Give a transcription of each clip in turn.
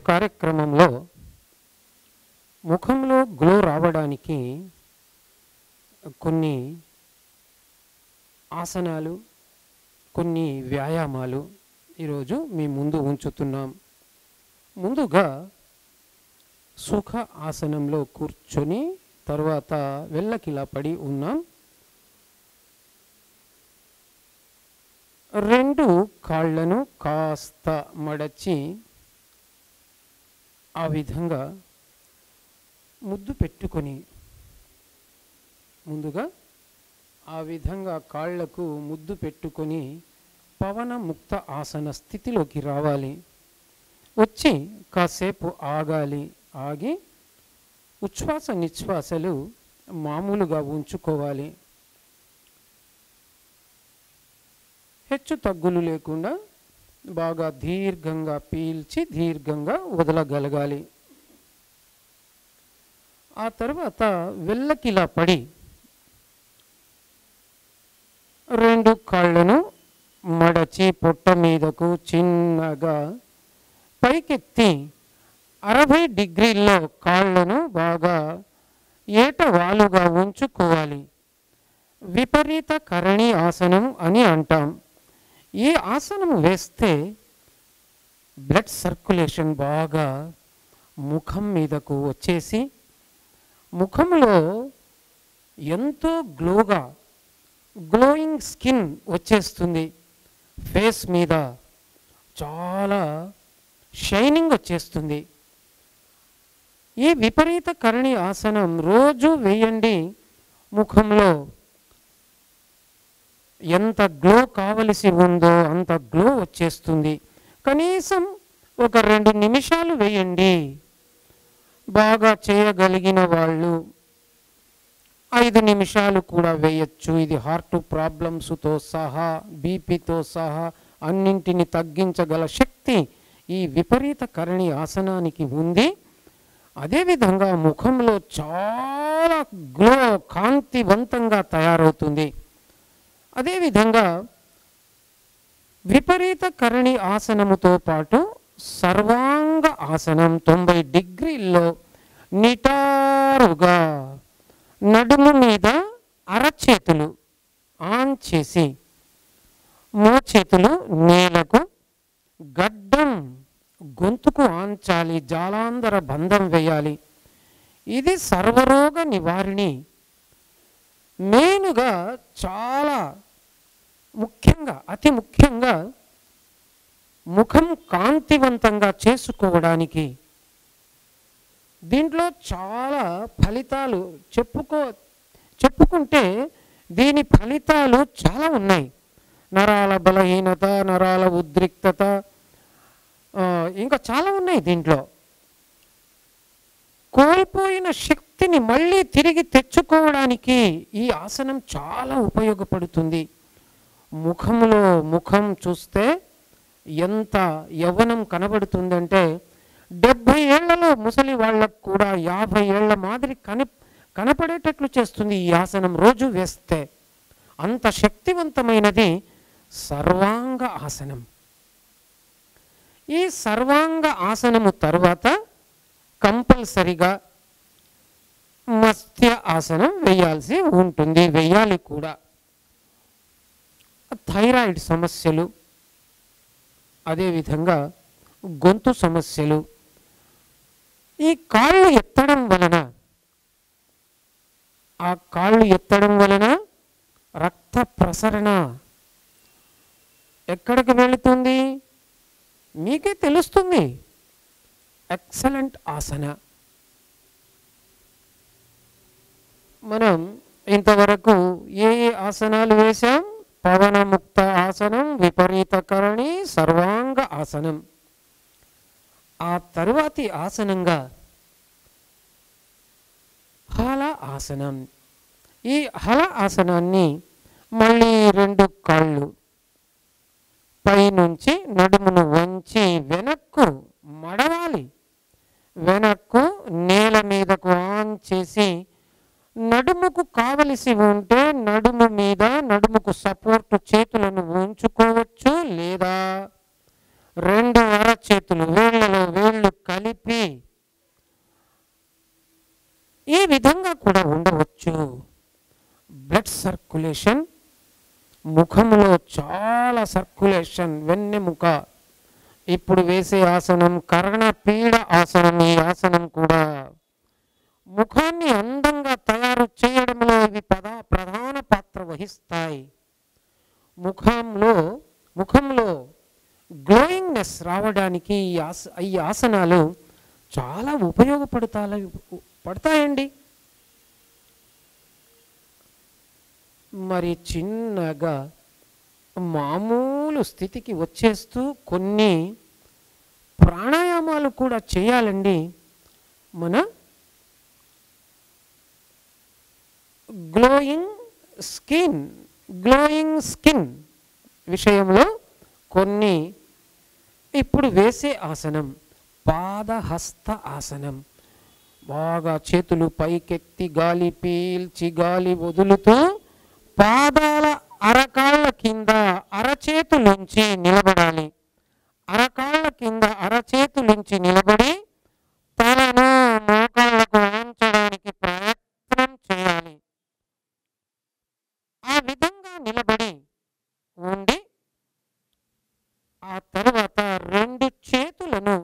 కార్యక్రమంలో ముఖంలో గ్లో రావడానికి కొన్ని ఆసనాలు కొన్ని వ్యాయామాలు ఈరోజు మీ ముందు ఉంచుతున్నాం ముందుగా సుఖ ఆసనంలో కూర్చొని తర్వాత వెళ్ళకిలా పడి ఉన్నాం రెండు కాళ్ళను కాస్త మడచి ఆ విధంగా ముద్దు పెట్టుకొని ముందుగా ఆ విధంగా కాళ్లకు ముద్దు పెట్టుకొని పవన ముక్త ఆసన స్థితిలోకి రావాలి వచ్చి కాసేపు ఆగాలి ఆగి ఉచ్ఛ్వాస నిశ్వాసలు మామూలుగా ఉంచుకోవాలి హెచ్చు తగ్గులు లేకుండా బాగా దీర్ఘంగా పీల్చి దీర్ఘంగా వదలగలగాలి ఆ తర్వాత వెళ్ళకిలా పడి రెండు కాళ్ళను మడచి పొట్ట మీదకు చిన్నగా పైకెత్తి అరవై డిగ్రీల్లో కాళ్ళను బాగా ఏటవాలుగా ఉంచుకోవాలి విపరీత కరణి ఆసనం అని అంటాం ఈ ఆసనం వేస్తే బ్లడ్ సర్క్యులేషన్ బాగా ముఖం మీదకు వచ్చేసి ముఖంలో ఎంతో గ్లోగా గ్లోయింగ్ స్కిన్ వచ్చేస్తుంది ఫేస్ మీద చాలా షైనింగ్ వచ్చేస్తుంది ఈ విపరీత కరణి ఆసనం రోజు వేయండి ముఖంలో ఎంత గ్లో కావలసి ఉందో అంత గ్లో వచ్చేస్తుంది కనీసం ఒక రెండు నిమిషాలు వేయండి బాగా చేయగలిగిన వాళ్ళు ఐదు నిమిషాలు కూడా వేయచ్చు ఇది హార్ట్ ప్రాబ్లమ్స్తో సహా బీపీతో సహా అన్నింటిని తగ్గించగల శక్తి ఈ విపరీత కరణి ఆసనానికి ఉంది అదేవిధంగా ముఖంలో చాలా గ్లో కాంతివంతంగా తయారవుతుంది అదేవిధంగా విపరీత కరణి ఆసనముతో పాటు సర్వాంగ ఆసనం తొంభై డిగ్రీల్లో నిటారుగా నడుము మీద అరచేతులు ఆన్ చేసి మోచేతులు నేలకు గడ్డం గొంతుకు ఆంచాలి జాలాంధర బంధం వేయాలి ఇది సర్వరోగ నివారిణి మెయిన్గా చాలా ముఖ్యంగా అతి ముఖ్యంగా ముఖం కాంతివంతంగా చేసుకోవడానికి దీంట్లో చాలా ఫలితాలు చెప్పుకో చెప్పుకుంటే దీని ఫలితాలు చాలా ఉన్నాయి నరాల బలహీనత నరాల ఉద్రిక్తత ఆ, ఇంకా చాలా ఉన్నాయి దీంట్లో కోల్పోయిన శక్తిని మళ్ళీ తిరిగి తెచ్చుకోవడానికి ఈ ఆసనం చాలా ఉపయోగపడుతుంది ముఖంలో ముఖం చూస్తే ఎంత యవ్వనం కనబడుతుందంటే డెబ్భై ఏళ్లలో ముసలి వాళ్ళకు కూడా యాభై ఏళ్ల మాదిరి కని కనపడేటట్లు చేస్తుంది ఈ ఆసనం రోజు వేస్తే అంత శక్తివంతమైనది సర్వాంగ ఆసనం ఈ సర్వాంగ ఆసనము తర్వాత కంపల్సరిగా మత్స్య ఆసనం వేయాల్సి ఉంటుంది వేయాలి కూడా థైరాయిడ్ సమస్యలు అదేవిధంగా గొంతు సమస్యలు ఈ కాళ్ళు ఎత్తడం వలన ఆ కాళ్ళు ఎత్తడం వలన రక్త ప్రసరణ ఎక్కడికి వెళుతుంది మీకే తెలుస్తుంది ఎక్సలెంట్ ఆసన మనం ఇంతవరకు ఏ ఏ ఆసనాలు వేశాం పవనముక్త ఆసనం విపరీతకరణి సర్వాంగ ఆసనం ఆ తరువాతి ఆసనంగా హల ఆసనం ఈ హల ఆసనాన్ని మళ్ళీ రెండు కాళ్ళు పైనుంచి నడుమును వంచి వెనక్కు మడవాలి వెనక్కు నేల మీదకు ఆన్ చేసి నడుముకు కావలసి ఉంటే నడుము మీద నడుముకు సపోర్ట్ చేతులను ఉంచుకోవచ్చు లేదా రెండు అరచేతులు వేళ్ళలో వేళ్ళు కలిపి ఈ విధంగా కూడా ఉండవచ్చు బ్లడ్ సర్క్యులేషన్ ముఖంలో చాలా సర్క్యులేషన్ వెన్నెముక ఇప్పుడు వేసే ఆసనం కర్ణపీడ ఆసనం ఈ ఆసనం కూడా ముఖాన్ని అందంగా తయారు చేయడంలో ఇవి పద ప్రధాన పాత్ర వహిస్తాయి ముఖంలో ముఖంలో గ్లోయింగ్నెస్ రావడానికి ఈ ఆస ఈ ఆసనాలు చాలా ఉపయోగపడతాయి పడతాయండి మరి చిన్నగా మామూలు స్థితికి వచ్చేస్తూ కొన్ని ప్రాణాయామాలు కూడా చేయాలండి మన గ్లోయింగ్ స్కిన్ గ్లోయింగ్ స్కిన్ విషయంలో కొన్ని ఇప్పుడు వేసే ఆసనం పాదహస్త ఆసనం బాగా చేతులు పైకెత్తి గాలి పీల్చి గాలి వదులుతూ పాదాల అరకాళ్ళ కింద అరచేతులుంచి నిలబడాలి అరకాళ్ళ కింద అరచేతులుంచి నిలబడి తలను మోకాళ్ళకు ఉంచడానికి ప్రయత్నం చేయాలి ఆ విధంగా నిలబడి ఉండి ఆ తర్వాత రెండు చేతులను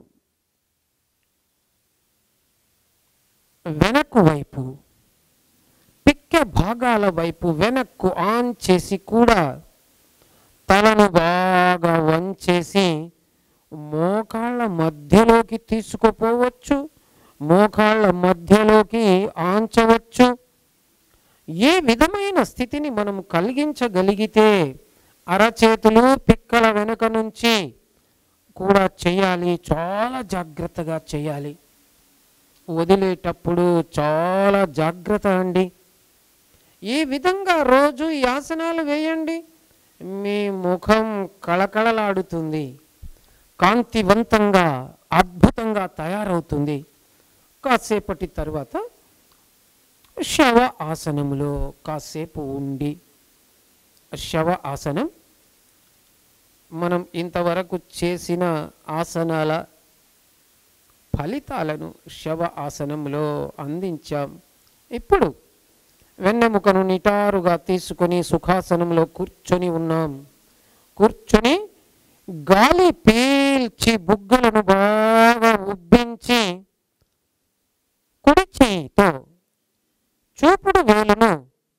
వెనక్కు వైపు పిక్క భాగాల వైపు వెనక్కు ఆన్ చేసి కూడా తలను బాగా వంచేసి మోకాళ్ళ మధ్యలోకి తీసుకుపోవచ్చు మోకాళ్ళ మధ్యలోకి ఆంచవచ్చు ఏ విధమైన స్థితిని మనం కలిగించగలిగితే అరచేతులు పిక్కల వెనుక నుంచి కూడా చేయాలి చాలా జాగ్రత్తగా చేయాలి వదిలేటప్పుడు చాలా జాగ్రత్త అండి ఈ విధంగా రోజు ఈ ఆసనాలు వేయండి మీ ముఖం కళకళలాడుతుంది కాంతివంతంగా అద్భుతంగా తయారవుతుంది కాసేపటి తర్వాత శవ ఆసనములో కాసేపు ఉండి శవ ఆసనం మనం ఇంతవరకు చేసిన ఆసనాల ఫలితాలను శవ ఆసనంలో అందించాం ఇప్పుడు వెన్నెముకను నిటారుగా తీసుకొని సుఖాసనంలో కూర్చొని ఉన్నాం కూర్చొని గాలి పీల్చి బుగ్గలను బాగా ఉబ్బించి కుడి చేయితో చూపుడు వేలును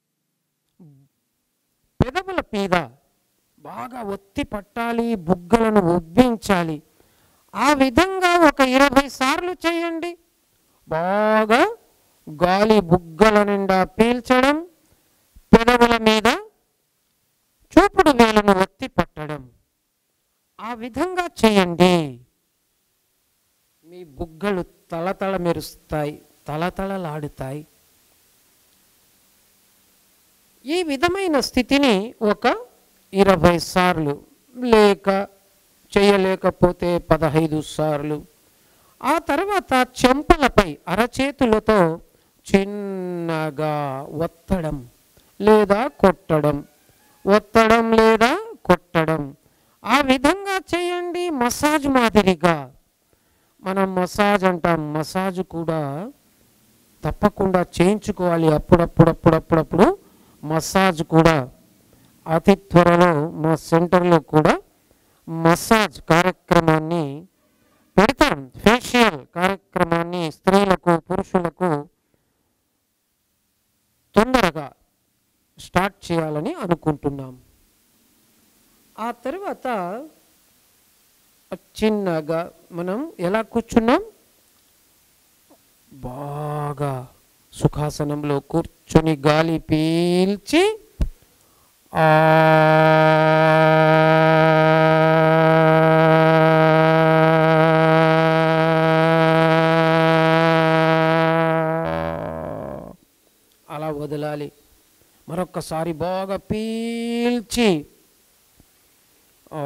పెదవుల మీద బాగా ఒత్తి పట్టాలి బుగ్గలను ఉబ్బించాలి ఆ విధంగా ఒక ఇరవై సార్లు చేయండి బాగా గాలి బుగ్గల నిండా పీల్చడం పెదవుల మీద చూపుడు వేలును ఒత్తి పట్టడం ఆ విధంగా చేయండి మీ బుగ్గలు తలతల మెరుస్తాయి తలతలలాడుతాయి ఈ విధమైన స్థితిని ఒక ఇరవై సార్లు లేక చేయలేకపోతే పదహైదు సార్లు ఆ తర్వాత చెంపలపై అరచేతులతో చిన్నగా ఒత్తడం లేదా కొట్టడం ఒత్తడం లేదా కొట్టడం ఆ విధంగా చేయండి మసాజ్ మాదిరిగా మనం మసాజ్ అంటాం మసాజ్ కూడా తప్పకుండా చేయించుకోవాలి అప్పుడప్పుడప్పుడప్పుడప్పుడు మసాజ్ కూడా అతి త్వరలో మా సెంటర్లో కూడా మసాజ్ కార్యక్రమాన్ని పెడతాం ఫేషియల్ కార్యక్రమాన్ని స్త్రీలకు పురుషులకు తొందరగా స్టార్ట్ చేయాలని అనుకుంటున్నాం ఆ తర్వాత చిన్నగా మనం ఎలా కూర్చున్నాం బాగా సుఖాసనంలో కూర్చొని గాలి పీల్చి ఆ అలా వదలాలి మరొక్కసారి బాగా పీల్చి ఆ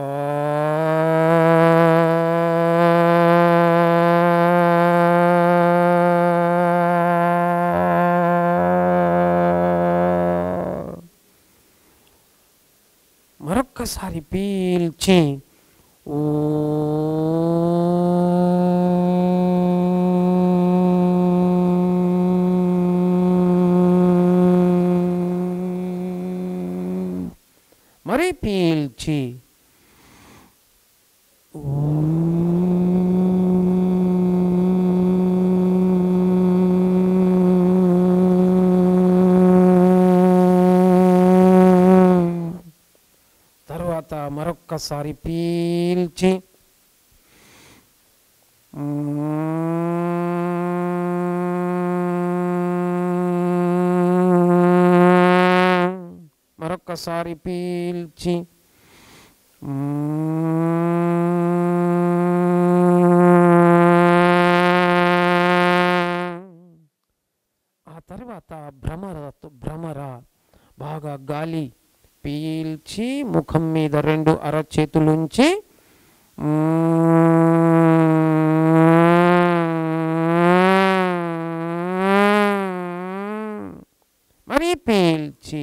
మరొక్కసారి పీల్చి ఓం. మరి పీల్చి తర్వాత మరొక్కసారి పీల్చి మరొక్కసారి పీల్చి ఆ తర్వాత భ్రమర భ్రమర బాగా గాలి పీల్చి ముఖం మీద రెండు అరచేతులుంచి మరి పీల్చి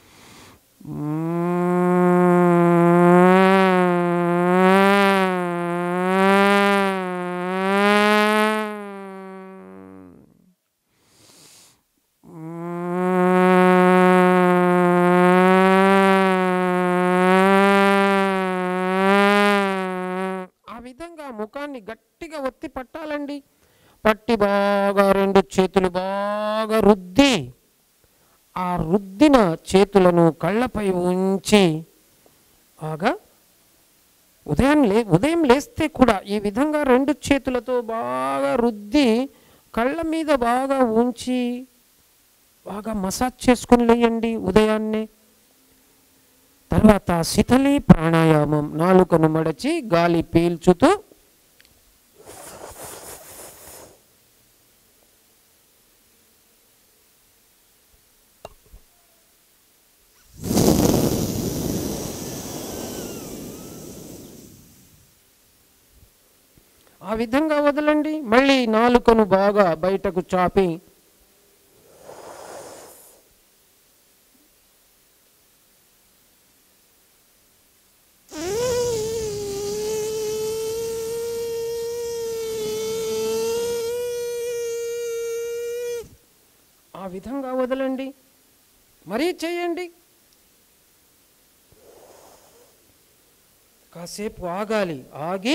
ఆ విధంగా ముఖాన్ని గట్టిగా ఒత్తి పట్టాలండి పట్టి బాగా రెండు చేతులు బాగా రుద్ది ఆ రుద్దిన చేతులను కళ్ళపై ఉంచి బాగా ఉదయం లే ఉదయం లేస్తే కూడా ఈ విధంగా రెండు చేతులతో బాగా రుద్ది కళ్ళ మీద బాగా ఉంచి బాగా మసాజ్ చేసుకొని లేయండి ఉదయాన్నే తర్వాత శిథలి ప్రాణాయామం నాలుకను మడచి గాలి పీల్చుతూ ఆ విధంగా వదలండి మళ్ళీ నాలుకను బాగా బయటకు చాపి ఆ విధంగా వదలండి మరీ చేయండి కాసేపు ఆగాలి ఆగి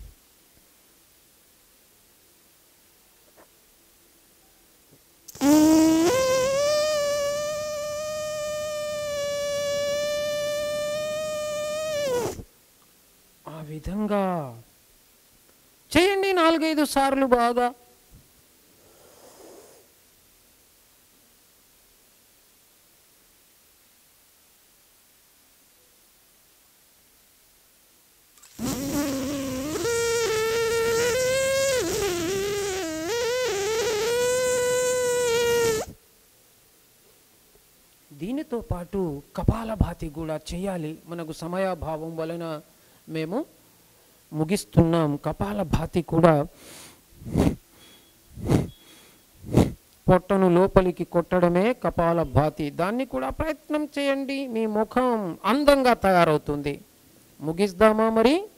ఆ విధంగా చేయండి నాలుగైదు సార్లు బాగా దీనితో పాటు కపాలభాతి కూడా చేయాలి మనకు సమయాభావం వలన మేము ముగిస్తున్నాం కపాలభాతి కూడా పొట్టను లోపలికి కొట్టడమే కపాలభాతి దాన్ని కూడా ప్రయత్నం చేయండి మీ ముఖం అందంగా తయారవుతుంది ముగిద్దామా మరి